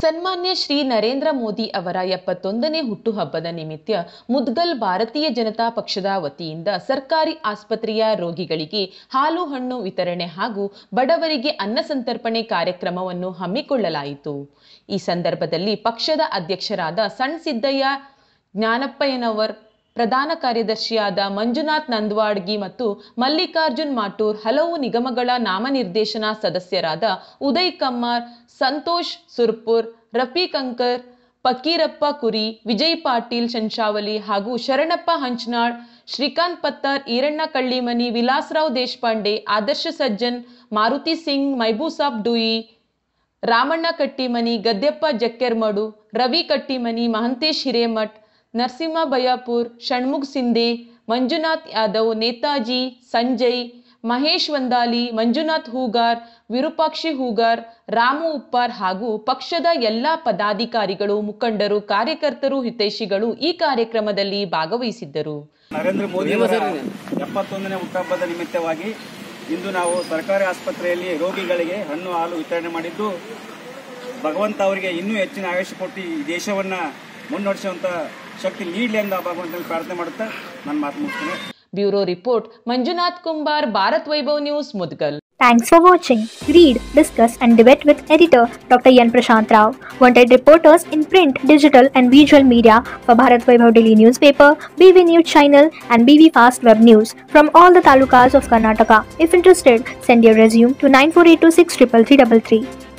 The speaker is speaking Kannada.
ಸನ್ಮಾನ್ಯ ಶ್ರೀ ನರೇಂದ್ರ ಮೋದಿ ಅವರ ಎಪ್ಪತ್ತೊಂದನೇ ಹುಟ್ಟುಹಬ್ಬದ ನಿಮಿತ್ತ ಮುದ್ಗಲ್ ಭಾರತೀಯ ಜನತಾ ಪಕ್ಷದ ವತಿಯಿಂದ ಸರ್ಕಾರಿ ಆಸ್ಪತ್ರೆಯ ರೋಗಿಗಳಿಗೆ ಹಾಲು ಹಣ್ಣು ವಿತರಣೆ ಹಾಗೂ ಬಡವರಿಗೆ ಅನ್ನ ಸಂತರ್ಪಣೆ ಕಾರ್ಯಕ್ರಮವನ್ನು ಹಮ್ಮಿಕೊಳ್ಳಲಾಯಿತು ಈ ಸಂದರ್ಭದಲ್ಲಿ ಪಕ್ಷದ ಅಧ್ಯಕ್ಷರಾದ ಸಣ್ ಸಿದ್ದಯ್ಯ ಜ್ಞಾನಪ್ಪಯ್ಯನವರ್ ಪ್ರಧಾನ ಕಾರ್ಯದರ್ಶಿಯಾದ ಮಂಜುನಾಥ್ ನಂದವಾಡ್ಗಿ ಮತ್ತು ಮಲ್ಲಿಕಾರ್ಜುನ್ ಮಾಟೂರ್ ಹಲವು ನಿಗಮಗಳ ನಾಮನಿರ್ದೇಶನ ಸದಸ್ಯರಾದ ಉದಯ್ ಕಮ್ಮಾರ್ ಸಂತೋಷ್ ಸುರ್ಪುರ್ ರಫೀಕ್ ಅಂಕರ್ ಫಕೀರಪ್ಪ ಕುರಿ ವಿಜಯ್ ಪಾಟೀಲ್ ಶಂಶಾವಲಿ ಹಾಗೂ ಶರಣಪ್ಪ ಹಂಚನಾಳ್ ಶ್ರೀಕಾಂತ್ ಪತ್ತಾರ್ ಈರಣ್ಣ ಕಳ್ಳಿಮನಿ ವಿಲಾಸರಾವ್ ದೇಶಪಾಂಡೆ ಆದರ್ಶ ಸಜ್ಜನ್ ಮಾರುತಿ ಸಿಂಗ್ ಮೈಬೂಸಾಬ್ ಡುಯಿ ರಾಮಣ್ಣ ಕಟ್ಟಿಮನಿ ಗದ್ದೆಪ್ಪ ಜಕ್ಕೆರ್ಮಡು ರವಿ ಕಟ್ಟಿಮನಿ ಮಹಂತೇಶ್ ಹಿರೇಮಠ್ ನರಸಿಂಹ ಬಯಾಪುರ್ ಷಣ್ಮುಖ್ ಸಿಂಧೆ ಮಂಜುನಾಥ್ ಯಾದವ್ ನೇತಾಜಿ ಸಂಜಯ್ ಮಹೇಶ್ ವಂದಾಲಿ ಮಂಜುನಾಥ್ ಹೂಗಾರ್ ವಿರೂಪಾಕ್ಷಿ ಹೂಗಾರ್ ರಾಮು ಉಪ್ಪಾರ್ ಹಾಗೂ ಪಕ್ಷದ ಎಲ್ಲ ಪದಾಧಿಕಾರಿಗಳು ಮುಖಂಡರು ಕಾರ್ಯಕರ್ತರು ಹಿತೈಷಿಗಳು ಈ ಕಾರ್ಯಕ್ರಮದಲ್ಲಿ ಭಾಗವಹಿಸಿದ್ದರು ನರೇಂದ್ರ ಮೋದಿ ಅವರ ಎಪ್ಪತ್ತೊಂದನೇ ಹುಟ್ಟುಹಬ್ಬದ ನಿಮಿತ್ತವಾಗಿ ಇಂದು ನಾವು ಸರ್ಕಾರಿ ಆಸ್ಪತ್ರೆಯಲ್ಲಿ ರೋಗಿಗಳಿಗೆ ಹಣ್ಣು ಹಾಲು ವಿತರಣೆ ಮಾಡಿದ್ದು ಭಗವಂತ ಅವರಿಗೆ ಇನ್ನೂ ಹೆಚ್ಚಿನ ಆಯುಷ್ಯ ಕೊಟ್ಟು ಈ ದೇಶವನ್ನ ಮುನ್ನಡೆಸುವಂತ ಶಕ್ತಿ ನೀಡಲಿ ಅಂತ ಭಗವಂತನಲ್ಲಿ ಪ್ರಾರ್ಥನೆ ಮಾಡುತ್ತಾ ನನ್ನ ಮಾತು ಮುಗಿಸ್ತೇನೆ bureau report Manjunath Kumbar Bharat Vaibhav news Mudgal Thanks for watching. Read, discuss, and debate with editor Dr. Yan Prashant Rao. Wanted reporters in print, digital, and visual media for Bharat Vaibhav Daily Newspaper, BV News Channel, and BV Fast Web News from all the talukas of Karnataka. If interested, send your resume to 9482633333.